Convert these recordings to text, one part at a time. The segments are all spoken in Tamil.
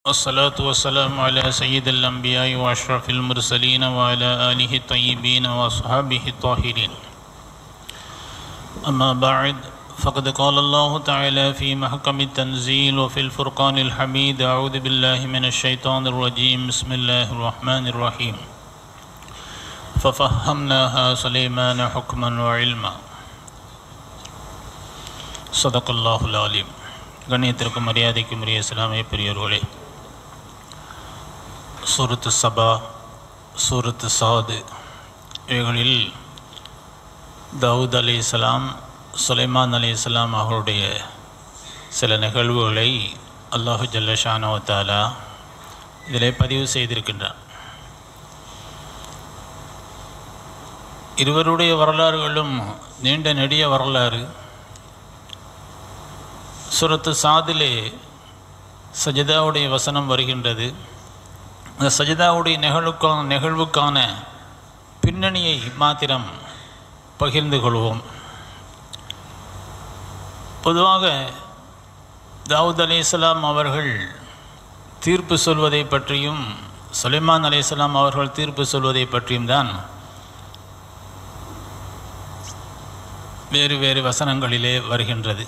والصلاة والسلام على سيد الأنبياء وأشرف المرسلين وعلى آله الطيبين وأصحابه الطاهرين أما بعد فقد قال الله تعالى في محكم التنزيل وفي الفرقان الحميد أعوذ بالله من الشيطان الرجيم بسم الله الرحمن الرحيم ففهمناها سليمان حكما وعلما صدق الله العليم கண்ணியத்திற்கும் மரியாதைக்கும் உரிய இஸ்லாமிய பெரியோர்களே சூரத்து சபா சூரத்து சாது இவைகளில் தாவூத் அலி இஸ்லாம் சுலைமான் அலி இஸ்லாம் அவர்களுடைய சில நிகழ்வுகளை அல்லாஹு ஜல்லஷானோ தாலா இதிலே பதிவு செய்திருக்கின்றார் இருவருடைய வரலாறுகளும் நீண்ட நெடிய வரலாறு சுரத்து சாதிலே சஜிதாவுடைய வசனம் வருகின்றது அந்த சஜிதாவுடைய நிகழ்வுக்கான நிகழ்வுக்கான பின்னணியை மாத்திரம் பகிர்ந்து கொள்வோம் பொதுவாக தாவூத் அலி இஸ்லாம் அவர்கள் தீர்ப்பு சொல்வதை பற்றியும் சுலைமான் அலி இஸ்லாம் அவர்கள் தீர்ப்பு சொல்வதை பற்றியும் தான் வேறு வேறு வசனங்களிலே வருகின்றது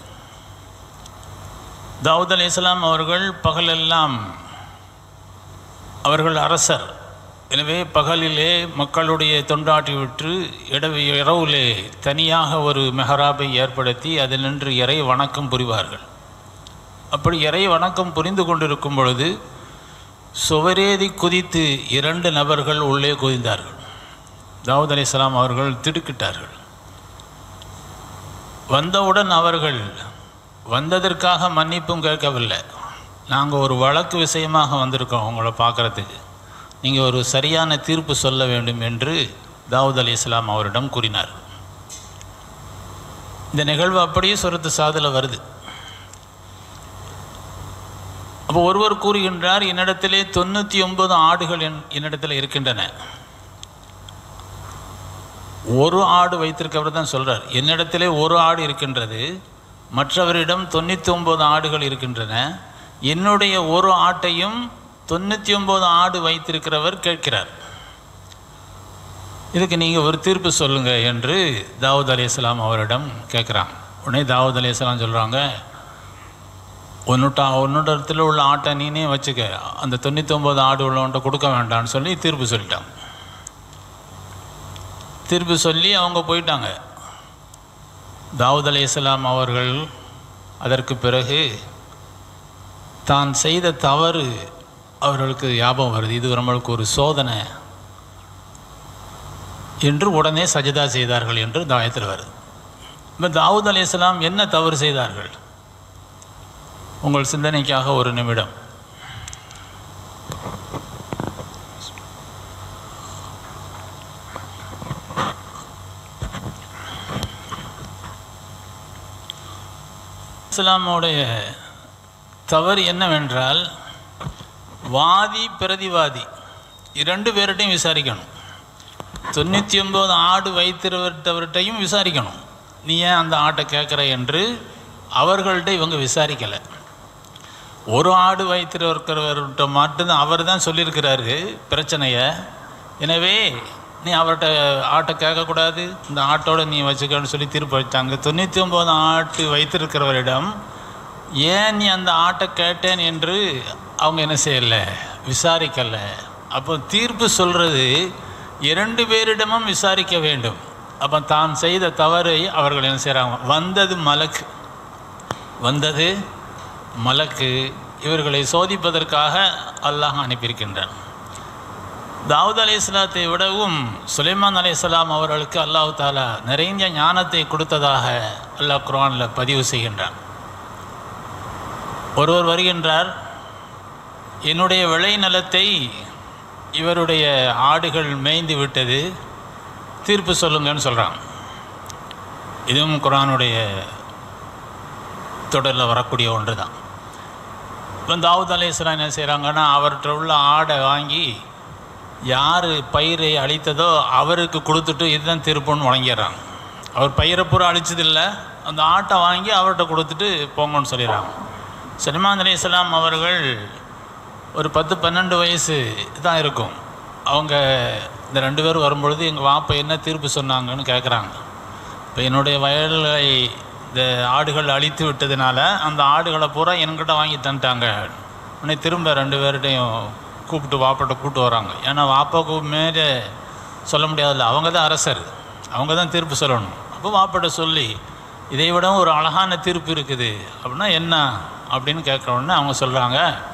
தாவூத் அலி இஸ்லாம் அவர்கள் பகலெல்லாம் அவர்கள் அரசர் எனவே பகலிலே மக்களுடைய தொண்டாட்டி விட்டு இடவு இரவுலே தனியாக ஒரு மெஹராபை ஏற்படுத்தி அதில் நின்று இறை வணக்கம் புரிவார்கள் அப்படி இறை வணக்கம் புரிந்து கொண்டிருக்கும் பொழுது சுவரேதி குதித்து இரண்டு நபர்கள் உள்ளே குதிந்தார்கள் தாவூத் அலி இஸ்லாம் அவர்கள் திடுக்கிட்டார்கள் வந்தவுடன் அவர்கள் வந்ததற்காக மன்னிப்பும் கேட்கவில்லை நாங்கள் ஒரு வழக்கு விஷயமாக வந்திருக்கோம் உங்களை பார்க்குறதுக்கு நீங்கள் ஒரு சரியான தீர்ப்பு சொல்ல வேண்டும் என்று தாவூத் அலி இஸ்லாம் அவரிடம் கூறினார் இந்த நிகழ்வு அப்படியே சொரத்து சாதில் வருது அப்போ ஒருவர் கூறுகின்றார் என்னிடத்திலே தொண்ணூற்றி ஒன்பது ஆடுகள் என் என்னிடத்தில் இருக்கின்றன ஒரு ஆடு வைத்திருக்கவர் தான் சொல்கிறார் என்னிடத்திலே ஒரு ஆடு இருக்கின்றது மற்றவரிடம் தொண்ணூற்றி ஒம்பது ஆடுகள் இருக்கின்றன என்னுடைய ஒரு ஆட்டையும் தொண்ணூற்றி ஒம்பது ஆடு வைத்திருக்கிறவர் கேட்கிறார் இதுக்கு நீங்கள் ஒரு தீர்ப்பு சொல்லுங்கள் என்று தாவூத் அலி இஸ்லாம் அவரிடம் கேட்குறாங்க உடனே தாவூத் அலி இஸ்லாம் சொல்கிறாங்க உன்னுட்ட உன்னிடத்தில் உள்ள ஆட்டை நீனே வச்சுக்க அந்த தொண்ணூற்றி ஒம்பது ஆடு உள்ளவன்ட்ட கொடுக்க வேண்டாம்னு சொல்லி தீர்ப்பு சொல்லிட்டாங்க தீர்ப்பு சொல்லி அவங்க போயிட்டாங்க தாவூத் அலி இஸ்லாம் அவர்கள் அதற்கு பிறகு தான் செய்த தவறு அவர்களுக்கு ஞாபகம் வருது இது நம்மளுக்கு ஒரு சோதனை என்று உடனே சஜிதா செய்தார்கள் என்று தாயத்தில் வருது இப்போ தாவூத் அலி இஸ்லாம் என்ன தவறு செய்தார்கள் உங்கள் சிந்தனைக்காக ஒரு நிமிடம் இஸ்லாமுடைய தவறு என்னவென்றால் வாதி பிரதிவாதி இரண்டு பேர்கிட்டையும் விசாரிக்கணும் தொண்ணூற்றி ஒம்பது ஆடு வைத்திருவர்கிட்டையும் விசாரிக்கணும் நீ ஏன் அந்த ஆட்டை கேட்குற என்று அவர்கள்ட்ட இவங்க விசாரிக்கலை ஒரு ஆடு வைத்திருக்கிறவர்கிட்ட மட்டும்தான் அவர் தான் சொல்லியிருக்கிறாரு பிரச்சனையை எனவே நீ அவர்கிட்ட ஆட்டை கேட்கக்கூடாது இந்த ஆட்டோட நீ வச்சுக்கன்னு சொல்லி தீர்ப்பு வச்சாங்க தொண்ணூற்றி ஒம்பது ஆட்டு வைத்திருக்கிறவரிடம் ஏன் நீ அந்த ஆட்டை கேட்டேன் என்று அவங்க என்ன செய்யலை விசாரிக்கலை அப்போ தீர்ப்பு சொல்கிறது இரண்டு பேரிடமும் விசாரிக்க வேண்டும் அப்போ தான் செய்த தவறை அவர்கள் என்ன செய்கிறாங்க வந்தது மலக்கு வந்தது மலக்கு இவர்களை சோதிப்பதற்காக அல்லாஹ் அனுப்பியிருக்கின்றான் தாவூத் அலி இஸ்லாத்தை விடவும் சுலைமான் அலி இஸ்லாம் அவர்களுக்கு அல்லாஹு தாலா நிறைய ஞானத்தை கொடுத்ததாக அல்லாஹ் குரானில் பதிவு செய்கின்றான் ஒருவர் வருகின்றார் என்னுடைய விளை நிலத்தை இவருடைய ஆடுகள் மேய்ந்து விட்டது தீர்ப்பு சொல்லுங்கன்னு சொல்கிறாங்க இதுவும் குரானுடைய தொடரில் வரக்கூடிய ஒன்று தான் இப்போ தாவூத் அலி இஸ்லாம் என்ன செய்கிறாங்கன்னா அவர்கிட்ட உள்ள ஆடை வாங்கி யார் பயிரை அழித்ததோ அவருக்கு கொடுத்துட்டு இதுதான் தீர்ப்புன்னு வழங்கிடுறாங்க அவர் பயிரை பூரா அழிச்சதில்லை அந்த ஆட்டை வாங்கி அவர்கிட்ட கொடுத்துட்டு போங்கன்னு சொல்லிடுறாங்க சல்மான் அலி இஸ்லாம் அவர்கள் ஒரு பத்து பன்னெண்டு வயசு தான் இருக்கும் அவங்க இந்த ரெண்டு பேரும் வரும்பொழுது எங்கள் வாப்பா என்ன தீர்ப்பு சொன்னாங்கன்னு கேட்குறாங்க இப்போ என்னுடைய வயலை இந்த ஆடுகள் அழித்து விட்டதுனால அந்த ஆடுகளை பூரா என்கிட்ட வாங்கி தந்துட்டாங்க உடனே திரும்ப ரெண்டு பேர்கிட்டையும் கூப்பிட்டு வாப்பாட்ட கூப்பிட்டு வராங்க ஏன்னா வாப்பாவுக்கு மேலே சொல்ல முடியாதுல்ல அவங்க தான் அரசர் அவங்க தான் தீர்ப்பு சொல்லணும் அப்போ வாப்பாட்ட சொல்லி இதை விட ஒரு அழகான தீர்ப்பு இருக்குது அப்படின்னா என்ன அப்படின்னு கேட்குற உடனே அவங்க சொல்கிறாங்க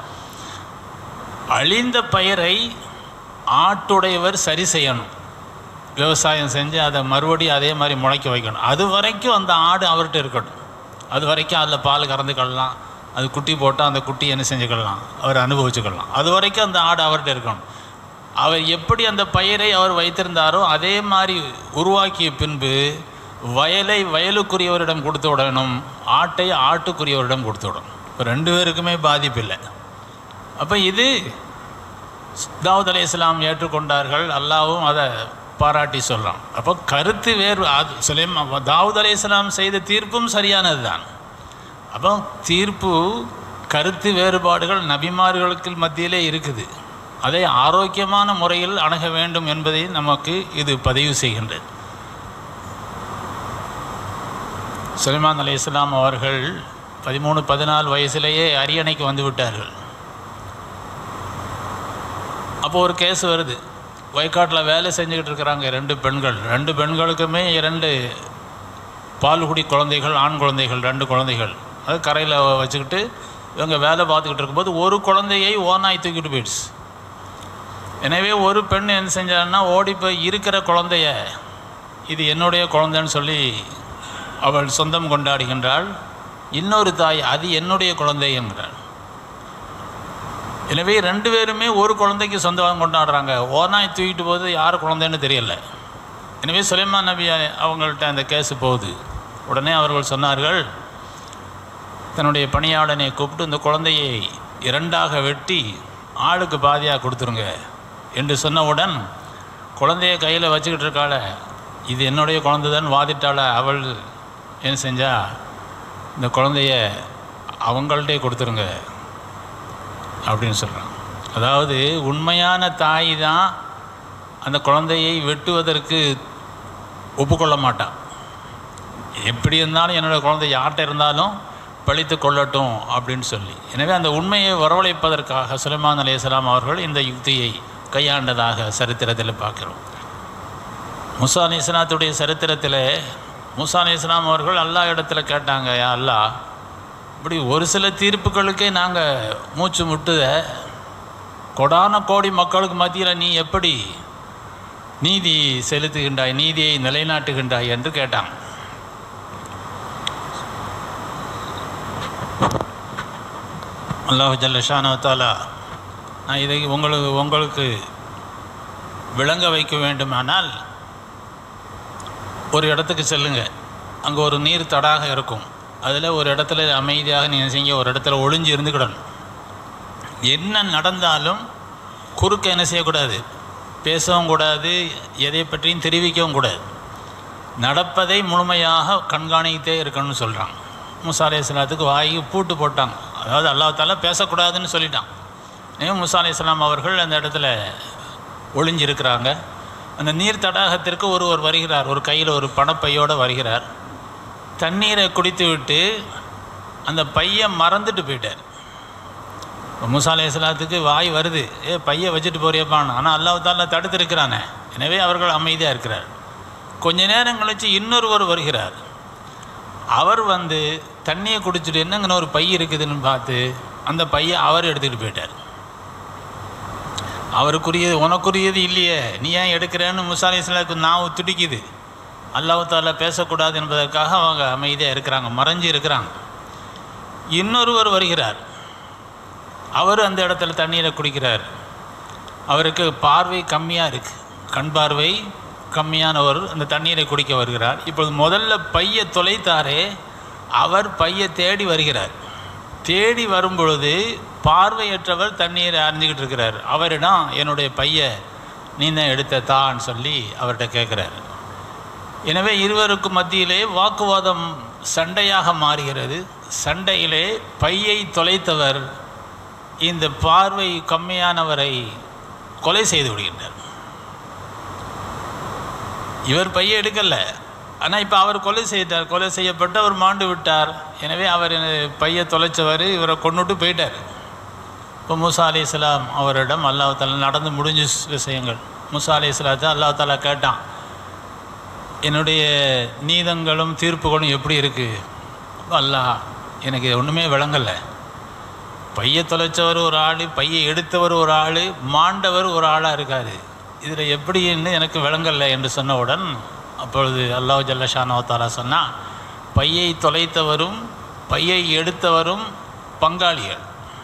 அழிந்த பயிரை ஆட்டுடையவர் சரி செய்யணும் விவசாயம் செஞ்சு அதை மறுபடியும் அதே மாதிரி முளைக்க வைக்கணும் அது வரைக்கும் அந்த ஆடு அவர்கிட்ட இருக்கட்டும் அது வரைக்கும் அதில் பால் கறந்துக்கலாம் அது குட்டி போட்டால் அந்த குட்டி என்ன செஞ்சுக்கலாம் அவர் அனுபவிச்சுக்கலாம் அது வரைக்கும் அந்த ஆடு அவர்கிட்ட இருக்கணும் அவர் எப்படி அந்த பயிரை அவர் வைத்திருந்தாரோ அதே மாதிரி உருவாக்கிய பின்பு வயலை வயலுக்குரியவரிடம் கொடுத்து விடணும் ஆட்டை ஆட்டுக்குரியவரிடம் கொடுத்து விடணும் இப்போ ரெண்டு பேருக்குமே பாதிப்பு இல்லை அப்போ இது தாவூத் அலி இஸ்லாம் ஏற்றுக்கொண்டார்கள் அல்லாவும் அதை பாராட்டி சொல்கிறான் அப்போ கருத்து வேறு அது சுலைம் தாவூத் அலி இஸ்லாம் செய்த தீர்ப்பும் சரியானது தான் அப்போ தீர்ப்பு கருத்து வேறுபாடுகள் நபிமார்களுக்கு மத்தியிலே இருக்குது அதை ஆரோக்கியமான முறையில் அணுக வேண்டும் என்பதை நமக்கு இது பதிவு செய்கின்றது சுலைமான் அலி இஸ்லாம் அவர்கள் பதிமூணு பதினாலு வயசுலேயே அரியணைக்கு வந்து விட்டார்கள் அப்போ ஒரு கேஸ் வருது வயக்காட்டில் வேலை செஞ்சுக்கிட்டு இருக்கிறாங்க ரெண்டு பெண்கள் ரெண்டு பெண்களுக்குமே இரண்டு பால்குடி குழந்தைகள் ஆண் குழந்தைகள் ரெண்டு குழந்தைகள் அது கரையில் வச்சுக்கிட்டு இவங்க வேலை பார்த்துக்கிட்டு இருக்கும்போது ஒரு குழந்தையை ஓனாய் தூக்கிட்டு போயிடுச்சு எனவே ஒரு பெண் என்ன செஞ்சான்னா ஓடி போய் இருக்கிற குழந்தைய இது என்னுடைய குழந்தைன்னு சொல்லி அவள் சொந்தம் கொண்டாடுகின்றாள் இன்னொரு தாய் அது என்னுடைய குழந்தை என்கிறாள் எனவே ரெண்டு பேருமே ஒரு குழந்தைக்கு சொந்தம் கொண்டாடுறாங்க ஓனாய் தூக்கிட்டு போது யார் குழந்தைன்னு தெரியல எனவே சுலைமான் நபி அவங்கள்ட்ட அந்த கேஸு போகுது உடனே அவர்கள் சொன்னார்கள் தன்னுடைய பணியாளனை கூப்பிட்டு இந்த குழந்தையை இரண்டாக வெட்டி ஆளுக்கு பாதியாக கொடுத்துருங்க என்று சொன்னவுடன் குழந்தைய கையில் வச்சுக்கிட்டு இருக்காள இது என்னுடைய குழந்தை தான் வாதிட்டாள அவள் என்ன செஞ்சா இந்த குழந்தைய அவங்கள்ட்டே கொடுத்துருங்க அப்படின்னு சொல்கிறான் அதாவது உண்மையான தாய் தான் அந்த குழந்தையை வெட்டுவதற்கு ஒப்புக்கொள்ள மாட்டான் எப்படி இருந்தாலும் என்னோடய குழந்தை யார்கிட்ட இருந்தாலும் பழித்து கொள்ளட்டும் அப்படின்னு சொல்லி எனவே அந்த உண்மையை வரவழைப்பதற்காக சுலைமான் அலையாம் அவர்கள் இந்த யுக்தியை கையாண்டதாக சரித்திரத்தில் பார்க்குறோம் முசா அலி இஸ்லாத்துடைய சரித்திரத்தில் முசா அலி இஸ்லாம் அவர்கள் அல்லா இடத்துல கேட்டாங்க யா அல்லா இப்படி ஒரு சில தீர்ப்புகளுக்கே நாங்கள் மூச்சு முட்டுத கொடான கோடி மக்களுக்கு மத்தியில் நீ எப்படி நீதி செலுத்துகின்றாய் நீதியை நிலைநாட்டுகின்றாய் என்று கேட்டாங்க அல்லாஹு ஜல்லஷானோ தாலா நான் இதை உங்களுக்கு உங்களுக்கு விளங்க வைக்க வேண்டுமானால் ஒரு இடத்துக்கு செல்லுங்க அங்கே ஒரு நீர் தடாக இருக்கும் அதில் ஒரு இடத்துல அமைதியாக நீங்கள் செய்ய ஒரு இடத்துல ஒளிஞ்சு இருந்துக்கிடணும் என்ன நடந்தாலும் குறுக்க என்ன செய்யக்கூடாது பேசவும் கூடாது எதை பற்றியும் தெரிவிக்கவும் கூடாது நடப்பதை முழுமையாக கண்காணித்தே இருக்கணும்னு சொல்கிறாங்க முசா அலி இஸ்லாத்துக்கு வாய்க்கு பூட்டு போட்டாங்க அதாவது அல்லாஹால பேசக்கூடாதுன்னு சொல்லிட்டான் எனவே முசா அலி இஸ்லாம் அவர்கள் அந்த இடத்துல ஒளிஞ்சிருக்கிறாங்க அந்த நீர் தடாகத்திற்கு ஒருவர் வருகிறார் ஒரு கையில் ஒரு பணப்பையோடு வருகிறார் தண்ணீரை குடித்து விட்டு அந்த பையன் மறந்துட்டு போயிட்டார் இப்போ மூசா அலி இஸ்லாத்துக்கு வாய் வருது ஏ பையை வச்சுட்டு போறியப்பான் ஆனால் அல்லாஹால தடுத்திருக்கிறானே எனவே அவர்கள் அமைதியாக இருக்கிறார் கொஞ்ச நேரம் கழித்து இன்னொருவர் வருகிறார் அவர் வந்து தண்ணியை குடிச்சிட்டு என்னங்கன்னு ஒரு பை இருக்குதுன்னு பார்த்து அந்த பையை அவர் எடுத்துக்கிட்டு போயிட்டார் அவருக்குரியது உனக்குரியது இல்லையே நீ ஏன் எடுக்கிறேன்னு முசா அலி இஸ்லாத்துக்கு நாவு துடிக்குது அல்லாஹால பேசக்கூடாது என்பதற்காக அவங்க அமைதியாக இருக்கிறாங்க மறைஞ்சு இருக்கிறாங்க இன்னொருவர் வருகிறார் அவர் அந்த இடத்துல தண்ணீரை குடிக்கிறார் அவருக்கு பார்வை கம்மியாக இருக்குது கண் பார்வை கம்மியானவர் அந்த தண்ணீரை குடிக்க வருகிறார் இப்பொழுது முதல்ல பையை தொலைத்தாரே அவர் பையை தேடி வருகிறார் தேடி வரும்பொழுது பார்வையற்றவர் தண்ணீரை அறிஞ்சிக்கிட்டு இருக்கிறார் அவரிடம் என்னுடைய பையை நீ தான் எடுத்த தான்னு சொல்லி அவர்கிட்ட கேட்குறாரு எனவே இருவருக்கு மத்தியிலே வாக்குவாதம் சண்டையாக மாறுகிறது சண்டையிலே பையை தொலைத்தவர் இந்த பார்வை கம்மியானவரை கொலை செய்து விடுகின்றார் இவர் பைய எடுக்கல ஆனால் இப்போ அவர் கொலை செய்தார் கொலை செய்யப்பட்டு அவர் மாண்டு விட்டார் எனவே அவர் பைய தொலைச்சவர் இவரை கொண்டுட்டு போயிட்டார் இப்போ மூசா அலி இஸ்லாம் அவரிடம் அல்லாஹ் தாலா நடந்து முடிஞ்ச விஷயங்கள் மூசா அலி இஸ்லாத்தை அல்லாஹ் தாலா கேட்டான் என்னுடைய நீதங்களும் தீர்ப்புகளும் எப்படி இருக்குது அல்லாஹ் எனக்கு ஒன்றுமே விளங்கலை பைய தொலைச்சவர் ஒரு ஆள் பையை எடுத்தவர் ஒரு ஆள் மாண்டவர் ஒரு ஆளாக இருக்கார் இதில் எப்படின்னு எனக்கு விளங்கலை என்று சொன்னவுடன் அப்பொழுது அல்லாஹ் ஜல்லஷானோ தாலா சொன்னால் பையை தொலைத்தவரும் பையை எடுத்தவரும் பங்காளிகள்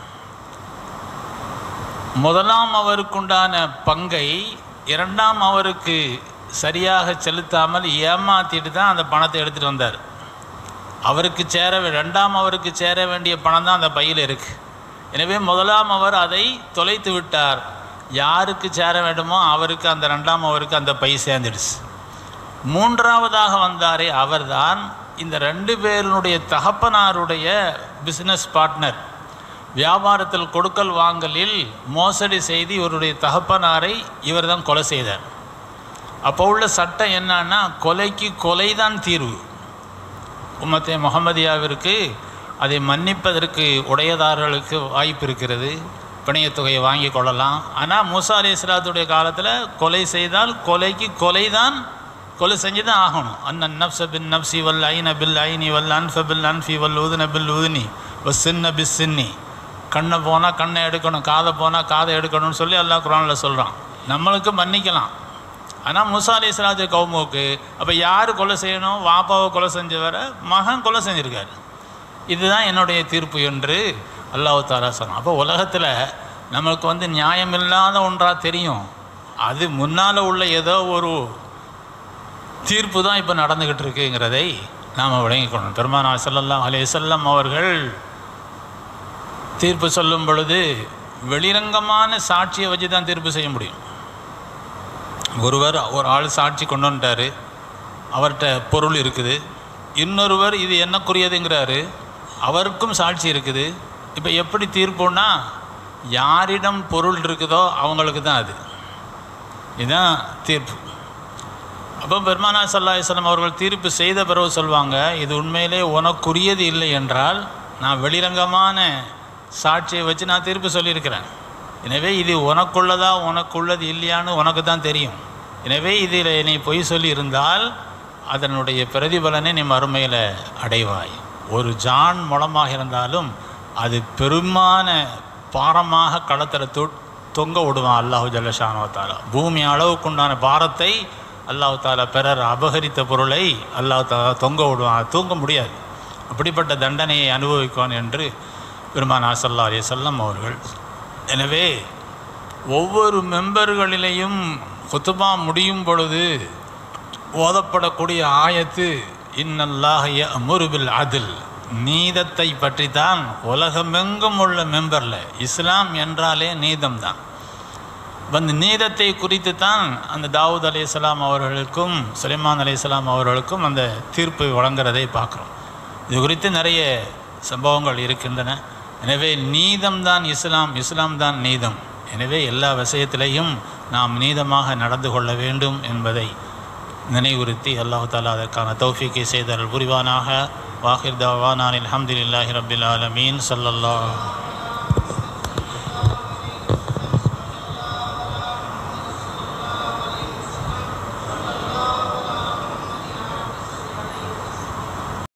முதலாம் அவருக்குண்டான பங்கை இரண்டாம் அவருக்கு சரியாக செலுத்தாமல் ஏமாற்றிட்டு தான் அந்த பணத்தை எடுத்துகிட்டு வந்தார் அவருக்கு சேர வே- ரெண்டாம் அவருக்கு சேர வேண்டிய பணம் தான் அந்த பையில் இருக்குது எனவே முதலாம் அவர் அதை தொலைத்து விட்டார் யாருக்கு சேர வேண்டுமோ அவருக்கு அந்த ரெண்டாம் அவருக்கு அந்த பை சேர்ந்துடுச்சு மூன்றாவதாக வந்தாரே அவர்தான் இந்த ரெண்டு பேருடைய தகப்பனாருடைய பிஸ்னஸ் பார்ட்னர் வியாபாரத்தில் கொடுக்கல் வாங்கலில் மோசடி செய்து இவருடைய தகப்பனாரை இவர்தான் கொலை செய்தார் அப்போ உள்ள சட்டம் என்னன்னா கொலைக்கு கொலைதான் தீர்வு உம்மத்தே முகமதியாவிற்கு அதை மன்னிப்பதற்கு உடையதாரர்களுக்கு வாய்ப்பு இருக்கிறது பிணையத் தொகையை வாங்கி கொள்ளலாம் ஆனால் மூசா அலி இஸ்லாத்துடைய காலத்தில் கொலை செய்தால் கொலைக்கு கொலைதான் கொலை செஞ்சு தான் ஆகணும் அண்ணன் நப்ச பின் நப்சி வல் ஐன பில் ஐனி வல் அன்ஃப பில் அன்ஃபி வல் உதுன பில் உதுனி வ சின்ன பிஸ் சின்னி கண்ணை போனால் கண்ணை எடுக்கணும் காதை போனால் காதை எடுக்கணும்னு சொல்லி அல்லாஹ் குரானில் சொல்கிறான் நம்மளுக்கு மன்னிக்கலாம் ஆனால் முசா அலி இஸ்லாத்து கவுமுக்கு அப்போ யார் கொலை செய்யணும் வாப்பாவை கொலை செஞ்சவரை மகன் கொலை செஞ்சுருக்காரு இதுதான் என்னுடைய தீர்ப்பு என்று அல்லாஹ் தாலா சொன்னான் அப்போ உலகத்தில் நம்மளுக்கு வந்து நியாயமில்லாத ஒன்றாக தெரியும் அது முன்னால் உள்ள ஏதோ ஒரு தீர்ப்பு தான் இப்போ நடந்துக்கிட்டு இருக்குங்கிறதை நாம் விளங்கிக்கணும் பெருமானா ஸல்லல்லாஹு அலைஹி வஸல்லம் அவர்கள் தீர்ப்பு சொல்லும் பொழுது வெளிரங்கமான சாட்சியை வச்சு தான் தீர்ப்பு செய்ய முடியும் ஒருவர் ஒரு ஆள் சாட்சி கொண்டு வந்துட்டார் அவர்கிட்ட பொருள் இருக்குது இன்னொருவர் இது என்னக்குரியதுங்கிறாரு அவருக்கும் சாட்சி இருக்குது இப்போ எப்படி தீர்ப்புன்னா யாரிடம் பொருள் இருக்குதோ அவங்களுக்கு தான் அது இதுதான் தீர்ப்பு அப்போ பெருமானா சல்லா இஸ்லாம் அவர்கள் தீர்ப்பு செய்த பிறகு சொல்லுவாங்க இது உண்மையிலே உனக்குரியது இல்லை என்றால் நான் வெளிரங்கமான சாட்சியை வச்சு நான் தீர்ப்பு சொல்லியிருக்கிறேன் எனவே இது உனக்குள்ளதா உனக்குள்ளது இல்லையான்னு உனக்கு தான் தெரியும் எனவே இதில் நீ பொய் சொல்லி இருந்தால் அதனுடைய பிரதிபலனை நீ மறுமையில் அடைவாய் ஒரு ஜான் மூலமாக இருந்தாலும் அது பெருமான பாரமாக களத்தில் தொ தொங்க விடுவான் அல்லாஹு ஜல்லஷானோ தாலா பூமி அளவுக்குண்டான பாரத்தை அல்லாஹ் தாலா பிறர் அபகரித்த பொருளை அல்லாஹ் தாலா தொங்க விடுவான் அது தூங்க முடியாது அப்படிப்பட்ட தண்டனையை அனுபவிக்குவான் என்று பெருமானா சல்லா அலி செல்லம் அவர்கள் எனவே ஒவ்வொரு மெம்பர்களிலேயும் குத்துபா முடியும் பொழுது ஓதப்படக்கூடிய ஆயத்து இன்னல்லாஹிய அமுருபில் அதில் நீதத்தை பற்றி தான் உலகமெங்கும் உள்ள மெம்பரில் இஸ்லாம் என்றாலே நீதம்தான் வந்து நீதத்தை குறித்து தான் அந்த தாவூத் அலையாம் அவர்களுக்கும் சுலைமான் அலையாம் அவர்களுக்கும் அந்த தீர்ப்பு வழங்குறதை பார்க்குறோம் இது குறித்து நிறைய சம்பவங்கள் இருக்கின்றன எனவே நீதம்தான் இஸ்லாம் இஸ்லாம் தான் நீதம் எனவே எல்லா விஷயத்திலையும் நாம் நீதமாக நடந்து கொள்ள வேண்டும் என்பதை நினைவுறுத்தி அல்லாஹு தாலா அதற்கான தௌஃபீக்கை செய்தல் புரிவானாக வாஹிர் தவானான் அல்ஹம்துலில்லாஹி ரபில் ஆலமீன் ஸல்லல்லாஹு